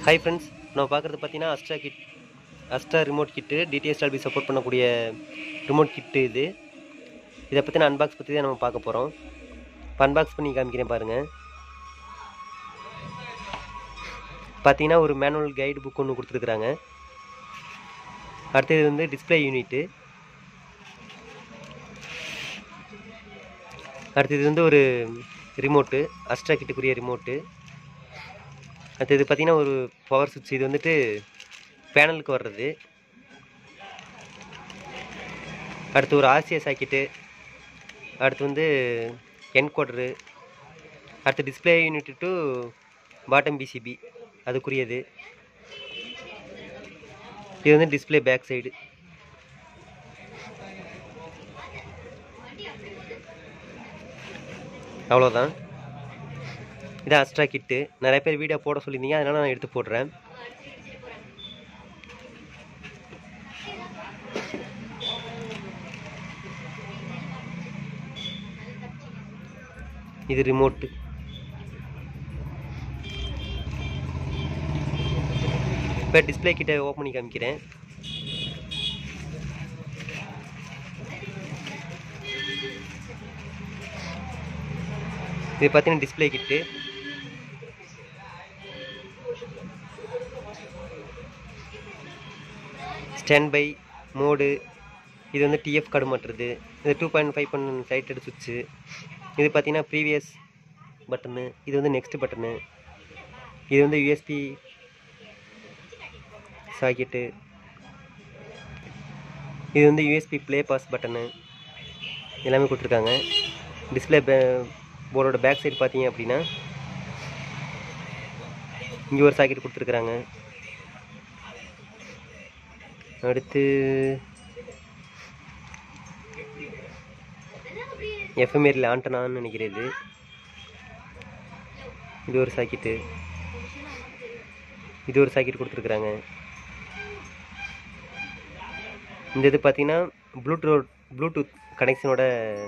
hi friends நம்ம பார்க்குறது பார்த்தீங்கன்னா Astra kit Astra remote kit DTS Dolby support பண்ணக்கூடிய ரிமோட் கிட்டு இது இதை பற்றின அன்பாக்ஸ் பற்றி தான் நம்ம பார்க்க போகிறோம் இப்போ அன்பாக்ஸ் பண்ணி காமிக்கிறேன் பாருங்கள் பார்த்தீங்கன்னா ஒரு மேனுவல் கைடு புக் ஒன்று கொடுத்துருக்குறாங்க அடுத்தது வந்து டிஸ்ப்ளே யூனிட்டு அடுத்தது வந்து ஒரு ரிமோட்டு அஸ்ட்ரா கிட்டுக்குரிய ரிமோட்டு அடுத்தது பார்த்தீங்கன்னா ஒரு பவர் சுவிட்ச் இது வந்துட்டு பேனலுக்கு வர்றது அடுத்து ஒரு ஆர்சிஏ சாக்கெட்டு அடுத்து வந்து என்கோடரு அடுத்து display unit to bottom PCB அதுக்குரியது இது வந்து டிஸ்ப்ளே பேக் சைடு அவ்வளோதான் இது அஸ்ட்ரா கிட்டு நிறைய பேர் வீடியோ போட சொல்லியிருந்தீங்க அதனால நான் எடுத்து போடுறேன் இது ரிமோட்டு இப்போ டிஸ்பிளே கிட்ட ஓப்பன் பண்ணி காமிக்கிறேன் இது பார்த்தீங்கன்னா display kit stand by mode இது வந்து டிஎஃப் கார்டு மாட்டுறது இது டூ பாயிண்ட் ஃபைவ் பண்ண சைட்டட் சுவிட்சு இது பார்த்தீங்கன்னா ப்ரீவியஸ் பட்டனு இது வந்து நெக்ஸ்ட் பட்டனு இது வந்து யூஎஸ்பி சாக்கெட்டு இது வந்து யூஎஸ்பி ப்ளே பாஸ் பட்டனு எல்லாமே கொடுத்துருக்காங்க டிஸ்பிளே போர்டோட பேக் சைடு பார்த்தீங்க அப்படின்னா இங்கே ஒரு சாக்கெட் கொடுத்துருக்குறாங்க அடுத்து எஃப்எம்ஏரில் ஆண்டனான்னு நினைக்கிறது இது ஒரு சாக்கெட்டு இது ஒரு சாக்கெட் கொடுத்துருக்குறாங்க இந்த இது பார்த்தீங்கன்னா ப்ளூடூத் ப்ளூடூத் கனெக்ஷனோட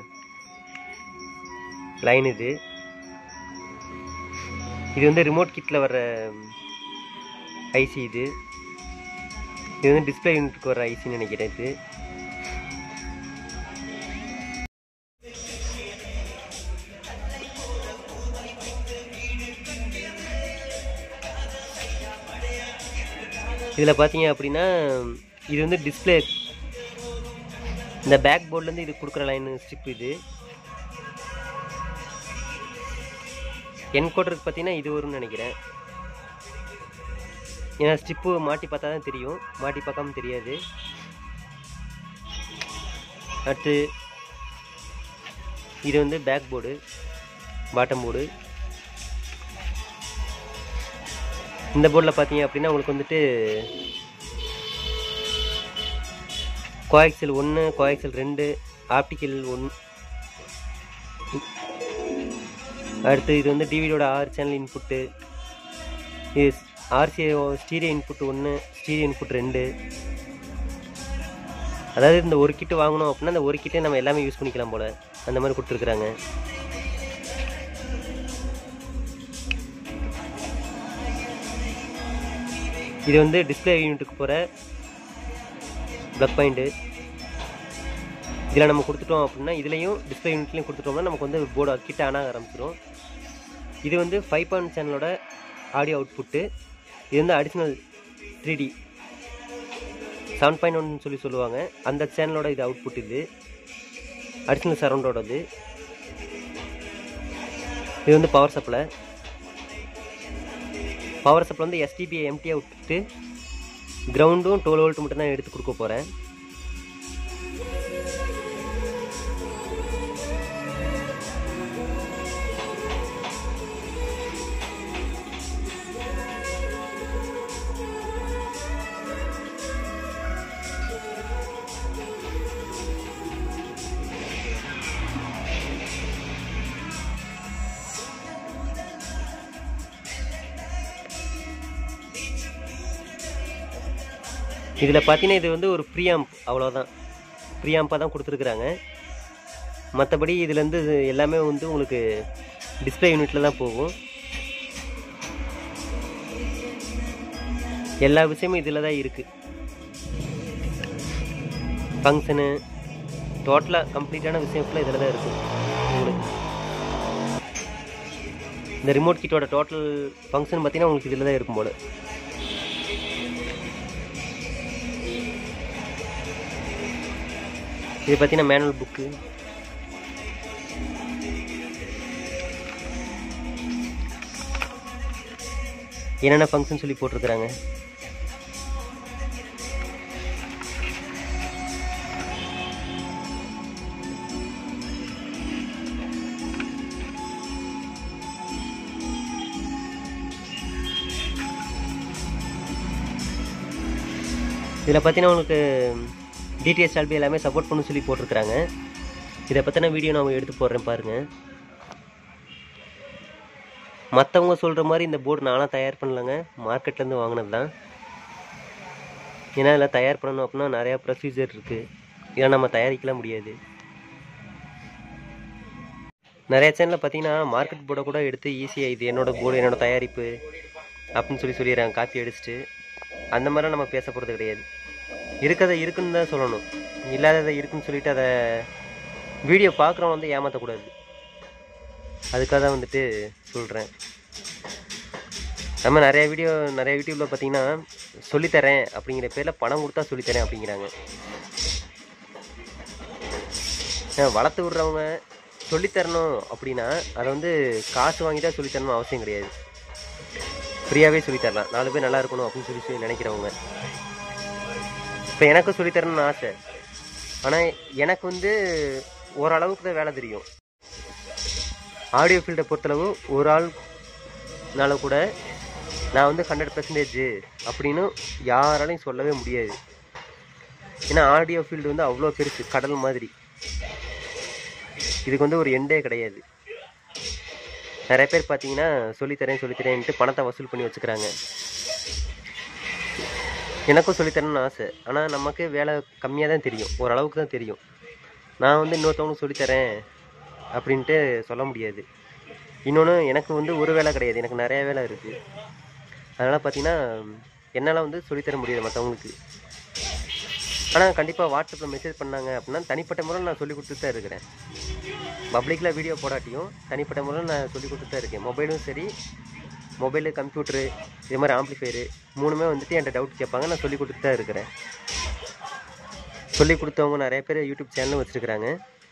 லைன் இது இது வந்து ரிமோட் கிட்டில் வர்ற ஐசி இது இது வந்து டிஸ்பிளே யூனிட்டுக்கு வர ஐசின்னு நினைக்கிறேன் இது இதில் பார்த்தீங்க அப்படின்னா இது வந்து டிஸ்பிளே இந்த பேக் போர்ட்லேருந்து இது கொடுக்குற லைன் ஸ்ட்ரிப் இது என்கோடருக்கு பார்த்தீங்கன்னா இது வரும்னு நினைக்கிறேன் ஏன்னா ஸ்டிப்பு மாட்டி பார்த்தா தான் தெரியும் மாட்டி பார்க்காம தெரியாது அடுத்து இது வந்து பேக் போர்டு பாட்டம் போர்டு இந்த போர்டில் பார்த்தீங்க அப்படின்னா உங்களுக்கு வந்துட்டு கோஆக்சல் ஒன்று கோஆக்சல் ரெண்டு ஆப்டிக்கல் ஒன் அடுத்து இது வந்து டிவிடியோட ஆறு சேனல் இன்புட்டு இது ஆர்சிஏ ஸ்டீரியோ இன்புட் ஒன்று ஸ்டீரியோ இன்புட் ரெண்டு அதாவது இந்த ஒரு கிட்டு வாங்கணும் அப்படின்னா அந்த ஒரு கிட்டே நம்ம எல்லாமே யூஸ் பண்ணிக்கலாம் போல் அந்த மாதிரி கொடுத்துருக்குறாங்க இது வந்து டிஸ்பிளே யூனிட்டுக்கு போகிற ப்ளக் பாயிண்ட்டு இதில் நம்ம கொடுத்துட்டோம் அப்படின்னா இதுலேயும் டிஸ்பிளே யூனிட்லையும் கொடுத்துட்டோம்னா நமக்கு வந்து போர்டு கிட்ட ஆன ஆரம்பிச்சிடும் இது வந்து ஃபைவ் பாயிண்ட் சேனலோட ஆடியோ அவுட்புட்டு இது வந்து additional three D seven point one சொல்லி சொல்லுவாங்க அந்த சேனலோட இது அவுட்புட் இது அடிஷ்னல் சரௌண்டோடது இது வந்து பவர் சப்ளை பவர் சப்ளை வந்து எஸ்டிபி எம்டியாக விட்டுட்டு கிரவுண்டும் டுவெல் வோல்ட் மட்டும் தான் எடுத்து கொடுக்க போகிறேன் இதில் பார்த்தீங்கன்னா இது வந்து ஒரு ப்ரீஆம்ப் அவ்வளோதான் ப்ரீஆம்பாக தான் கொடுத்துருக்குறாங்க மற்றபடி இதுலேருந்து இது எல்லாமே வந்து உங்களுக்கு டிஸ்பிளே யூனிட்டில் தான் போகும் எல்லா விஷயமும் இதில் தான் இருக்குது ஃபங்க்ஷனு டோட்டலாக கம்ப்ளீட்டான விஷயம் ஃபுல்லாக இதில் தான் இருக்குது உங்களுக்கு இந்த ரிமோட் கிட்டோட டோட்டல் ஃபங்க்ஷன் பார்த்தீங்கன்னா உங்களுக்கு இதில் தான் இருக்கும் போல இது பார்த்தீங்கன்னா மேனுவல் புக்கு என்னென்ன ஃபங்க்ஷன் சொல்லி போட்டிருக்கிறாங்க இதில் பார்த்தீங்கன்னா உங்களுக்கு டிடிஎஸ் டால்பி எல்லாமே சப்போர்ட் பண்ணு சொல்லி போட்டிருக்கிறாங்க இதை பற்றின வீடியோ நான் எடுத்து போடுறேன் பாருங்கள் மற்றவங்க சொல்கிற மாதிரி இந்த போர்டு நானாக தயார் பண்ணலங்க மார்க்கெட்லேருந்து வாங்கினது தான் ஏன்னா இதில் தயார் பண்ணணும் அப்படின்னா நிறையா ப்ரொசீஜர் இருக்குது இதெல்லாம் நம்ம தயாரிக்கலாம் முடியாது நிறைய சேனலில் பார்த்தீங்கன்னா மார்க்கெட் போர்டை கூட எடுத்து ஈஸியாக இது என்னோட போர்டு என்னோட தயாரிப்பு அப்படின்னு சொல்லி சொல்லிடுறாங்க காப்பி அடிச்சுட்டு அந்த மாதிரிலாம் நம்ம பேச போகிறது கிடையாது இருக்கதை இருக்குன்னு தான் சொல்லணும் இல்லாததை இருக்குன்னு சொல்லிட்டு அதை வீடியோ பார்க்குறவன் வந்து ஏமாற்றக்கூடாது அதுக்காக தான் வந்துட்டு சொல்கிறேன் நம்ம நிறைய வீடியோ நிறைய யூடியூப்பில் பார்த்தீங்கன்னா சொல்லித்தரேன் அப்படிங்கிற பேரில் பணம் கொடுத்தா சொல்லித்தரேன் அப்படிங்கிறாங்க அஹ் வளர்த்து விட்றவங்க சொல்லித்தரணும் அப்படின்னா அதை வந்து காசு வாங்கி தான் சொல்லித்தரணும் அவசியம் கிடையாது ஃப்ரீயாகவே சொல்லித்தரலாம் நாலு பேர் நல்லா இருக்கணும் அப்படின்னு சொல்லி சொல்லி நினைக்கிறவங்க இப்போ எனக்கும் சொல்லித்தரணும்னு ஆசை ஆனால் எனக்கு வந்து ஓரளவுக்கு தான் வேலை தெரியும் ஆடியோ ஃபீல்டை பொறுத்தளவு ஒரு ஆள்னால கூட நான் வந்து ஹண்ட்ரட் பர்சன்டேஜ் அப்படின்னு யாராலையும் சொல்லவே முடியாது ஏன்னா ஆடியோ ஃபீல்டு வந்து அவ்வளோ பெருசு கடல் மாதிரி இதுக்கு வந்து ஒரு எண்டே கிடையாது நிறைய பேர் பார்த்தீங்கன்னா சொல்லித்தரேன் சொல்லித்தரேன்ட்டு பணத்தை வசூல் பண்ணி வச்சுக்கிறாங்க எனக்கும் சொல்லித்தரணும்னு ஆசை ஆனால் நமக்கு வேலை கம்மியாக தான் தெரியும் ஓரளவுக்கு தான் தெரியும் நான் வந்து இன்னொருத்தவங்களுக்கு சொல்லித்தரேன் அப்படின்ட்டு சொல்ல முடியாது இன்னொன்று எனக்கு வந்து ஒரு வேலை கிடையாது எனக்கு நிறைய வேலை இருக்குது அதனால் பார்த்தீங்கன்னா என்னால் வந்து சொல்லித்தர முடியாது மற்றவங்களுக்கு ஆனால் கண்டிப்பாக வாட்ஸ்அப்பில் மெசேஜ் பண்ணாங்க அப்படின்னா தனிப்பட்ட முறையில் நான் சொல்லி கொடுத்துட்டு தான் இருக்கிறேன் பப்ளிக்கில் வீடியோ போடாட்டியும் தனிப்பட்ட முறையில் நான் சொல்லி கொடுத்துட்டு தான் இருக்கேன் மொபைலும் சரி மொபைலு கம்ப்யூட்டரு இது மாதிரி ஆம்ப்ளிஃபையரு மூணுமே வந்துட்டு என்கிட்ட டவுட் கேட்பாங்க நான் சொல்லி கொடுத்துட்டு தான் இருக்கிறேன் சொல்லி கொடுத்தவங்க நிறைய பேர் யூடியூப் சேனலும் வச்சுருக்குறாங்க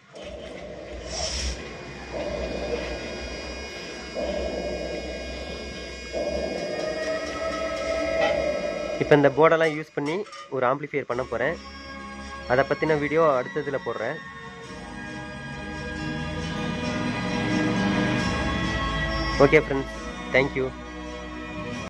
இப்போ இந்த போர்டெல்லாம் யூஸ் பண்ணி ஒரு ஆம்ப்ளிஃபையர் பண்ண போகிறேன் அதை பற்றின வீடியோ அடுத்ததில் போடுறேன் ஓகே ஃப்ரெண்ட்ஸ் தேங்க்யூ